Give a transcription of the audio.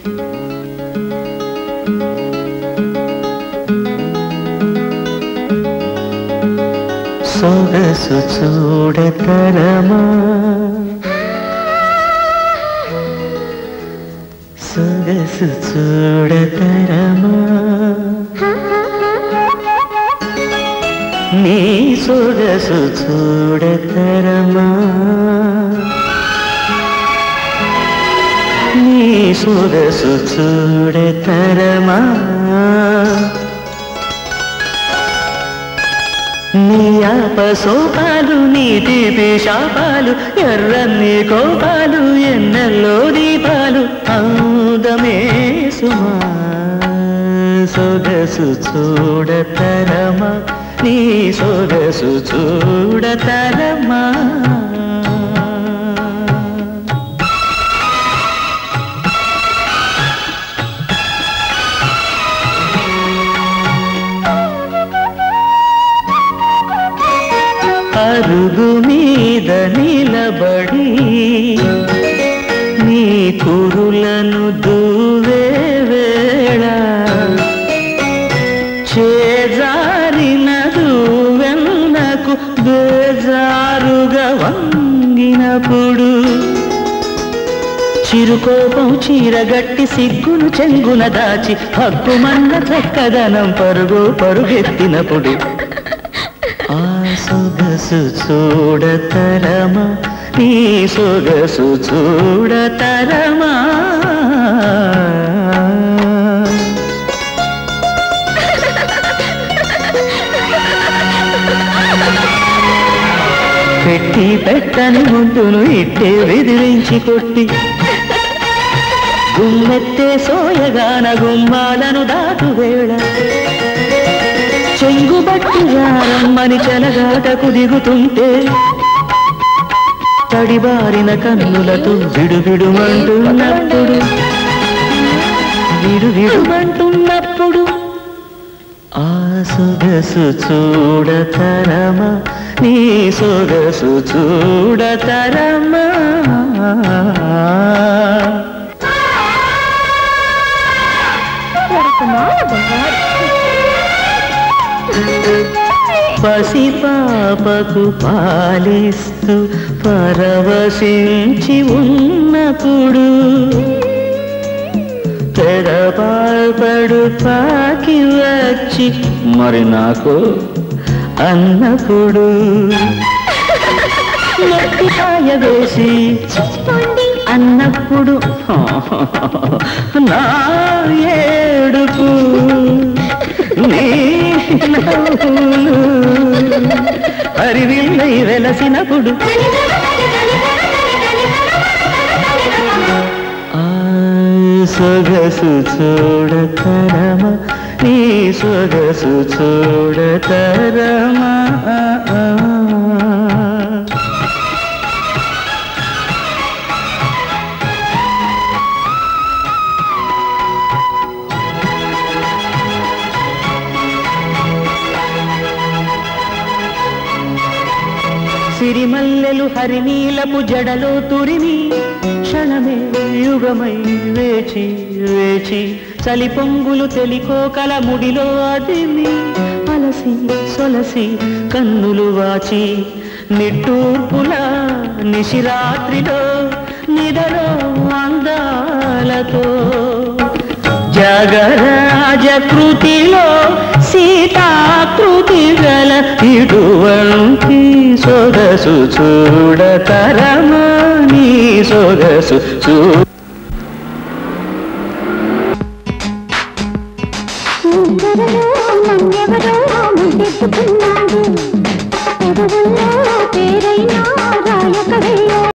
సొగసు చూడతరమా సొగసు చూడతరమా నీ సొగసు చూడతరమా నీ సొగసు చూడతరమా నీ ఆపసోపాలు నీ తీపి శాపాలు ఎర్రన్ని కోపాలు ఎన్నెల్లో దీపాలు అందమే సుమా సొగసు చూడతరమా నీ సొగసు చూడతరమా అరుగు మీద నిలబడి నీ కురులను దువే వేళ చేజారిన దువెన్నకు బేజారుగా వంగినప్పుడు చిరుకోపం చీరగట్టి సిగ్గును చెంగున దాచి హక్కుమన్న చక్కదనం పరుగు పరుగెత్తినప్పుడు ఆ సొగసు చూడతరమా నీ సొగసు చూడతరమా పెట్టి పెట్టని ముందును ఇట్టే విదిరించి కొట్టి గుమ్మెత్తే సోయగాన గుమ్మాలను దాటు వేళ చెంగుబట్టి రారమ్మని చెలగాటకు దిగుతుంటే తడిబారిన కన్నులతో విడువిడుమంటున్నప్పుడు విడువిడుమంటున్నప్పుడు ఆ సొగసు చూడతరమా నీ సొగసు చూడతరమా పసిపాపకు పాలిస్తూ పరవశించి ఉన్నప్పుడు తెరపాల్పడు పాకి వచ్చి మరి నాకు అన్నప్పుడు నెట్టిపాయ వేసి అన్నప్పుడు నా ఏడుపు నీ నవ్వులు హరివిల్లై వెలసినప్పుడు ఆ సొగసు చూడతరమా నీ సొగసు చూడతరమా సిరిమల్లెలు హరినీలపు జడలో తురిమి క్షణమే యుగమై వేచి వేచి చలి పొంగులు తెలికోకల ముడిలో అదిమి అలసి సొలసి కన్నులు వాచి నిట్టూర్పుల నిశిరాత్రిలో నిదలో అందాలతో జగరాజ కృతిలో సీతాకృతి గల ఇటువంటి సొగసు చూడతరమా నీ సొగసు చూ